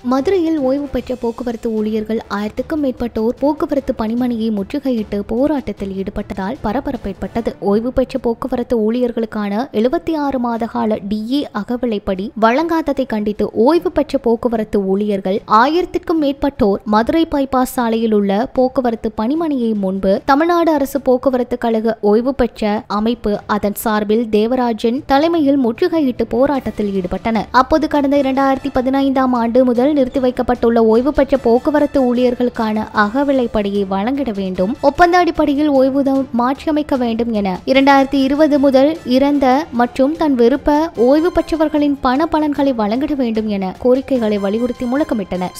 மதுரையில் ஓய்வு பெற்ற போக்குவரத்து ஊழியர்கள் ஆயிரத்துக்கும் மேற்பட்டோர் போக்குவரத்து பணிமனையை முற்றுகையிட்டு போராட்டத்தில் ஈடுபட்டதால் பரபரப்பு ஏற்பட்டது ஓய்வு பெற்ற போக்குவரத்து ஊழியர்களுக்கான எழுபத்தி ஆறு மாத கால டிஏ அகவிலைப்படி வழங்காததை கண்டித்து ஓய்வு பெற்ற போக்குவரத்து ஊழியர்கள் ஆயிரத்திற்கும் மேற்பட்டோர் மதுரை பைபாஸ் சாலையில் உள்ள போக்குவரத்து பணிமனையை முன்பு தமிழ்நாடு அரசு போக்குவரத்து கழக ஓய்வு பெற்ற அமைப்பு அதன் சார்பில் தேவராஜன் தலைமையில் முற்றுகையிட்டு போராட்டத்தில் ஈடுபட்டனர் அப்போது கடந்த இரண்டாயிரத்தி பதினைந்தாம் ஆண்டு முதல் நிறுத்தி வைக்கப்பட்டுள்ள ஓய்வு பெற்ற போக்குவரத்து ஊழியர்களுக்கான அகவிலைப்படியை வழங்கிட வேண்டும் ஒப்பந்த அடிப்படையில் ஓய்வூதியம் மாற்றியமைக்க வேண்டும் என இரண்டாயிரத்தி இருபது முதல் இறந்த மற்றும் தன் விருப்ப ஓய்வு பெற்றவர்களின் பண பலன்களை வழங்கிட வேண்டும் என கோரிக்கைகளை வலியுறுத்தி முழக்கமிட்டனர்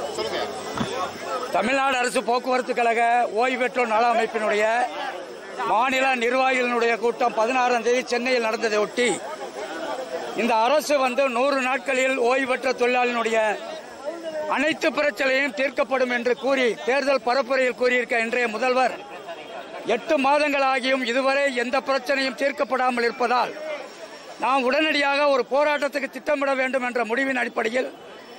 தமிழ்நாடு அரசு போக்குவரத்து கழக ஓய்வு பெற்றோர் நல அமைப்பினுடைய மாநில நிர்வாகிகளினுடைய கூட்டம் பதினாறாம் தேதி சென்னையில் நடந்ததை ஒட்டி இந்த அரசு வந்து நூறு நாட்களில் ஓய்வு பெற்ற தொழிலாளியினுடைய அனைத்து பிரச்சனையும் தீர்க்கப்படும் என்று கூறி தேர்தல் பரப்புரையில் கூறியிருக்க இன்றைய முதல்வர் எட்டு மாதங்களாகியும் இதுவரை எந்த பிரச்சனையும் தீர்க்கப்படாமல் இருப்பதால் நாம் உடனடியாக ஒரு போராட்டத்துக்கு திட்டமிட வேண்டும் என்ற முடிவின் அடிப்படையில்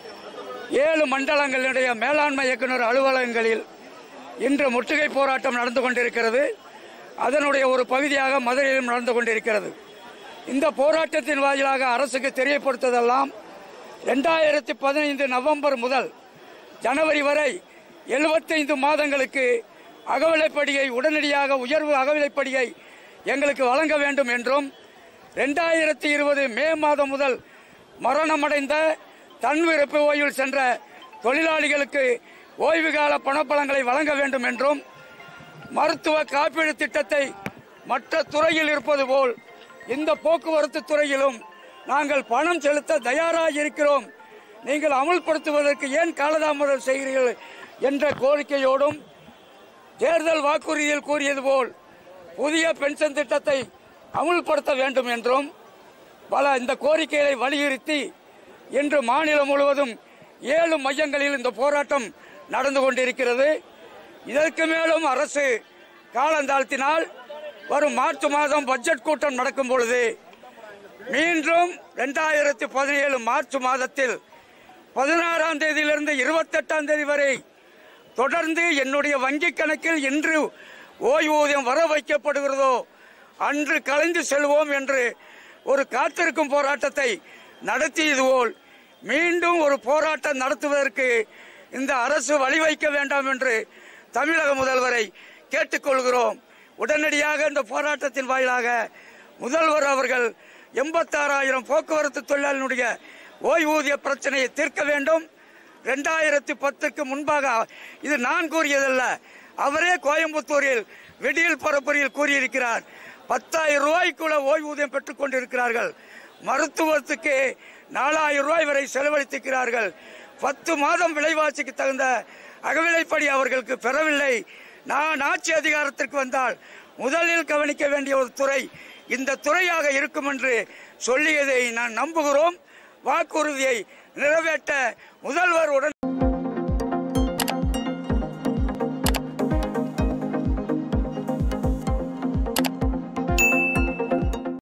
ஏழு மண்டலங்களுடைய மேலாண்மை இயக்குநர் அலுவலகங்களில் இன்று முற்றுகை போராட்டம் நடந்து கொண்டிருக்கிறது அதனுடைய ஒரு பகுதியாக மதுரையிலும் நடந்து கொண்டிருக்கிறது இந்த போராட்டத்தின் வாயிலாக அரசுக்கு தெரியப்படுத்துவதெல்லாம் ரெண்டாயிரத்தி பதினைந்து நவம்பர் முதல் ஜனவரி வரை எழுபத்தைந்து மாதங்களுக்கு அகவிலைப்படியை உடனடியாக உயர்வு அகவிலைப்படியை எங்களுக்கு வழங்க வேண்டும் என்றும் ரெண்டாயிரத்தி இருபது மே மாதம் முதல் மரணமடைந்த தன்விருப்பு ஓய்வில் சென்ற தொழிலாளிகளுக்கு ஓய்வு கால பணப்பலங்களை வழங்க வேண்டும் என்றும் மருத்துவ காப்பீடு திட்டத்தை மற்ற துறையில் இருப்பது போல் இந்த போக்குவரத்து துறையிலும் நாங்கள் பணம் செலுத்த தயாராக இருக்கிறோம் நீங்கள் அமுல்படுத்துவதற்கு ஏன் காலதாமதம் செய்கிறீர்கள் என்ற கோரிக்கையோடும் தேர்தல் வாக்குறுதியில் கூறியது போல் புதிய பென்ஷன் திட்டத்தை அமுல்படுத்த வேண்டும் என்றும் பல இந்த கோரிக்கைகளை வலியுறுத்தி இன்று மாநிலம் முழுவதும் ஏழு மையங்களில் இந்த போராட்டம் நடந்து கொண்டிருக்கிறது இதற்கு மேலும் அரசு காலந்தாழ்த்தினால் வரும் மார்ச் மாதம் பட்ஜெட் கூட்டம் நடக்கும் பொழுது மீண்டும் இரண்டாயிரத்தி பதினேழு மார்ச் மாதத்தில் பதினாறாம் தேதியிலிருந்து இருபத்தெட்டாம் தேதி வரை தொடர்ந்து என்னுடைய வங்கிக் கணக்கில் இன்று ஓய்வூதியம் வர வைக்கப்படுகிறதோ அன்று கலைந்து செல்வோம் என்று ஒரு காத்திருக்கும் போராட்டத்தை நடத்தியது போல் மீண்டும் ஒரு போராட்டம் நடத்துவதற்கு இந்த அரசு வழிவைக்க வேண்டாம் என்று தமிழக முதல்வரை கேட்டுக்கொள்கிறோம் உடனடியாக இந்த போராட்டத்தின் வாயிலாக முதல்வர் அவர்கள் எண்பத்தாறாயிரம் போக்குவரத்து தொழிலாளிகளுடைய ஓய்வூதிய பிரச்சனையை தீர்க்க வேண்டும் ரெண்டாயிரத்தி பத்துக்கு முன்பாக இது நான் கூறியதல்ல அவரே கோயம்புத்தூரில் விடியல் பரப்புரையில் கூறியிருக்கிறார் பத்தாயிரம் ரூபாய்க்குள்ள ஓய்வூதியம் பெற்றுக் கொண்டிருக்கிறார்கள் மருத்துவத்துக்கு நாலாயிரம் ரூபாய் வரை செலவழித்திருக்கிறார்கள் பத்து மாதம் விலைவாசிக்கு தகுந்த அகவிலைப்படி அவர்களுக்கு பெறவில்லை நான் ஆட்சி அதிகாரத்திற்கு வந்தால் முதலில் கவனிக்க வேண்டிய ஒரு துறை இந்த துறையாக இருக்கும் என்று சொல்லியதை நான் நம்புகிறோம் வாக்குறுதியை நிறைவேற்ற முதல்வர் உடன்